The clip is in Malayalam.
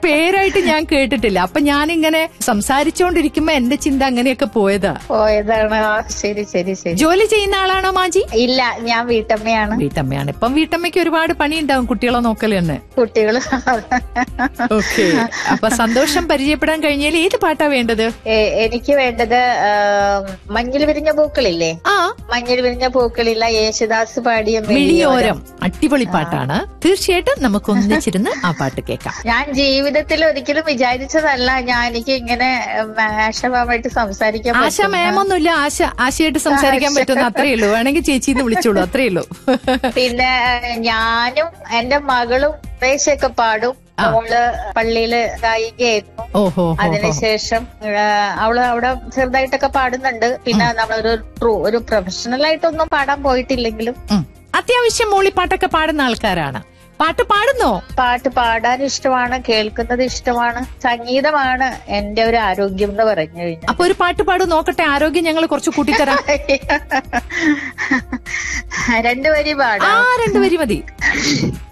പേരായിട്ട് ഞാൻ കേട്ടിട്ടില്ല അപ്പൊ ഞാനിങ്ങനെ സംസാരിച്ചോണ്ടിരിക്കുമ്പോ എന്റെ ചിന്ത അങ്ങനെയൊക്കെ പോയതാ പോയതാണ് ആ, ശരി ശരി ശരി ജോലി ചെയ്യുന്ന ആളാണോ മാജി ഇല്ല ഞാൻ വീട്ടമ്മയാണ് വീട്ടമ്മയാണ് ഇപ്പം വീട്ടമ്മയ്ക്ക് ഒരുപാട് പണിയുണ്ടാവും കുട്ടികളെ നോക്കൽ തന്നെ കുട്ടികള് ഓക്കെ അപ്പൊ സന്തോഷം പരിചയപ്പെടാൻ കഴിഞ്ഞാൽ ഏത് പാട്ടാ വേണ്ടത് എ- എനിക്ക് വേണ്ടത് ആ, മഞ്ഞിൽ വിരിഞ്ഞ പൂക്കളില്ലേ ആ മഞ്ഞിൽ വിരിഞ്ഞ പൂക്കളില്ല യേശുദാസ് പാടിയ മിഴിയോരം അടിപൊളി പാട്ടാണ് തീർച്ചയായിട്ടും നമുക്ക് ഒന്നിച്ചിരുന്ന് ആ പാട്ട് കേൾക്കാം ഞാൻ ജീവിതത്തിൽ ഒരിക്കലും വിചാരിച്ചതല്ല ഞാൻ എനിക്ക് ഇങ്ങനെ ആശമായിട്ട് സംസാരിക്കാൻ ആശ പറ്റുന്ന- മേമൊന്നുമില്ല ആശ ആശയായിട്ട് സംസാരിക്കാൻ പറ്റുന്ന അത്രേ ഉള്ളൂ വേണമെങ്കിൽ ചേച്ചിന്ന് വിളിച്ചോളൂ അത്രേ ഉള്ളൂ പിന്നെ ഞാനും എന്റെ മകളും കുറേശ്ശൊക്കെ പാടും അവള് പള്ളിയില് ഗായികയായിരുന്നു ഓഹോ അതിനുശേഷം ആ, അവള് അവിടെ ചെറുതായിട്ടൊക്കെ പാടുന്നുണ്ട് പിന്നെ നമ്മളൊരു ട്രൂ ഒരു പ്രൊഫഷണൽ ആയിട്ടൊന്നും പാടാൻ പോയിട്ടില്ലെങ്കിലും ഉം. അത്യാവശ്യം മൂളിപ്പാട്ടൊക്കെ പാടുന്ന ആൾക്കാരാണ് പാട്ട് പാടുന്നോ പാട്ട് പാടാൻ ഇഷ്ടമാണ് കേൾക്കുന്നത് ഇഷ്ടമാണ് സംഗീതമാണ് എന്റെ ഒരു ആരോഗ്യം എന്ന് പറഞ്ഞു കഴിഞ്ഞാൽ അപ്പൊ ഒരു പാട്ട് പാടു നോക്കട്ടെ ആരോഗ്യം ഞങ്ങൾ കുറച്ച് കൂട്ടിത്തരാം രണ്ടുപേരും ആ പാടാം രണ്ടുപേരി മതി